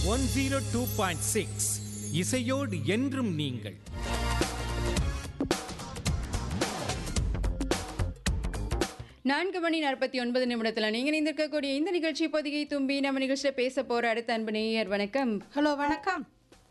One zero two point six இசையோடு என்றும் நீங்கள் நான்கு மணி நாற்பத்தி ஒன்பது நிமிடத்தில் நீங்கள் இணைந்திருக்கக்கூடிய இந்த நிகழ்ச்சி பொதிகை தும்பி நம்ம நிகழ்ச்சியில் பேச போற அடுத்த அன்பு நேயர் வணக்கம் ஹலோ வணக்கம்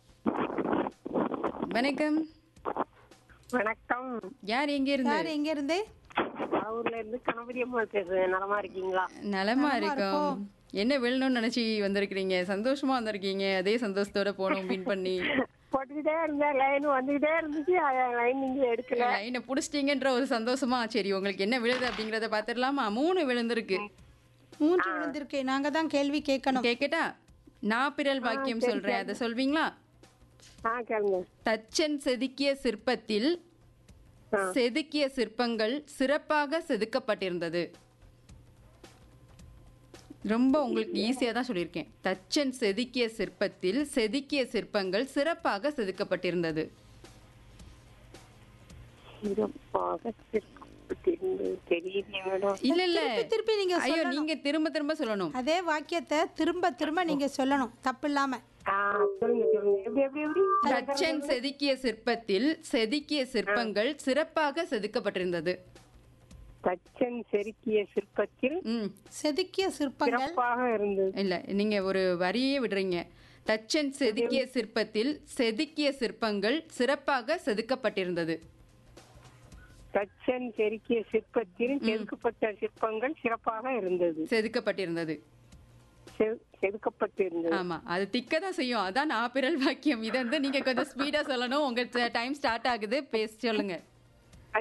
வணக்கம் வணக்கம் யார் எங்க இருந்து யார் எங்க இருந்து ஊர்ல இருந்து கணபதி அம்மா பேசுறேன் நலமா இருக்கீங்களா நலமா இருக்கோம் என்ன வேணும்னு நினைச்சு வந்திருக்கிறீங்க சந்தோஷமா வந்திருக்கீங்க அதே சந்தோஷத்தோட போனோம் வின் பண்ணி போட்டுக்கிட்டே இருந்தேன் லைன் வந்துகிட்டே இருந்துச்சு லைன் நீங்க எடுக்கல லைனை புடிச்சிட்டீங்கன்ற ஒரு சந்தோஷமா சரி உங்களுக்கு என்ன விழுது அப்படிங்கறத பாத்துடலாமா மூணு விழுந்திருக்கு மூன்று விழுந்திருக்கு நாங்க தான் கேள்வி கேட்கணும் கேக்கட்டா நாப்பிரல் வாக்கியம் சொல்றேன் அதை சொல்வீங்களா ஆ கேளுங்க தச்சன் செதுக்கிய சிற்பத்தில் செதுக்கிய சிற்பங்கள் சிறப்பாக செதுக்கப்பட்டிருந்தது ரொம்ப உங்களுக்கு ஈஸியா தான் சொல்லியிருக்கேன் தச்சன் செதுக்கிய சிற்பத்தில் செதுக்கிய சிற்பங்கள் சிறப்பாக செதுக்கப்பட்டிருந்தது சிறப்பாக சிறக்கப்பட்டிருந்தது. தெரியலையே மேடம் இல்ல இல்ல திருப்பி திருப்பி நீங்க ஐயோ சொல்லணும். நீங்க திரும்ப திரும்ப சொல்லணும் அதே வாக்கியத்தை திரும்ப திரும்ப நீங்க சொல்லணும் தப்பு இல்லாம ஆ சொல்லுங்க சொல்லுங்க எப்படி எப்படி எப்படி தச்சன் செதுக்கிய சிற்பத்தில் செதுக்கிய சிற்பங்கள் சிறப்பாக செதுக்கப்பட்டிருந்தது தச்சன் செருக்கிய சிற்பத்தில் ம் செதுக்கிய சிற்பங்கள் சிறப்பாக இருந்தது இல்ல நீங்க ஒரு வரியே விடுறீங்க தச்சன் செதுக்கிய சிற்பத்தில் செதுக்கிய சிற்பங்கள் சிறப்பாக செதுக்கப்பட்டிருந்தது தச்சன் செருக்கிய சிற்பத்தில் செதுக்கப்பட்ட சிற்பங்கள் சிறப்பாக இருந்தது செதுக்கப்பட்டிருந்தது செ- செதுக்கப்பட்டிருந்தது ஆமா அது திக்க தான் செய்யும் அதான் நாப்பிரல் வாக்கியம் இதை வந்து நீங்க கொஞ்சம் ஸ்பீடா சொல்லணும் உங்க டைம் ஸ்டார்ட் ஆகுது பேசி சொல்லுங்க